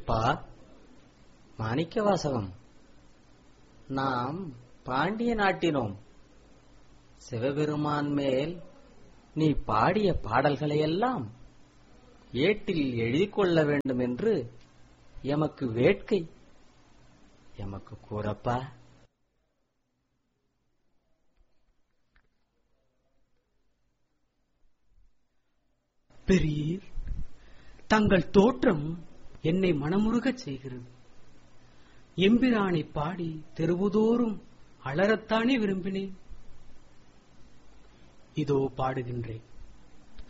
அப்பா மாணிக்கவாசகம் நாம் பாண்டிய நாட்டினோம் சிவபெருமான் மேல் நீ பாடிய பாடல்களையெல்லாம் ஏட்டில் எழுதிக் கொள்ள வேண்டும் என்று எமக்கு வேட்கை எமக்கு கூறப்பா பெரியர் தங்கள் தோற்றம் என்னை மனமுருகச் செய்கிறது எம்பிரானை பாடி தெருவுதோறும் அலறத்தானே விரும்பினேன் இதோ பாடுகின்றேன்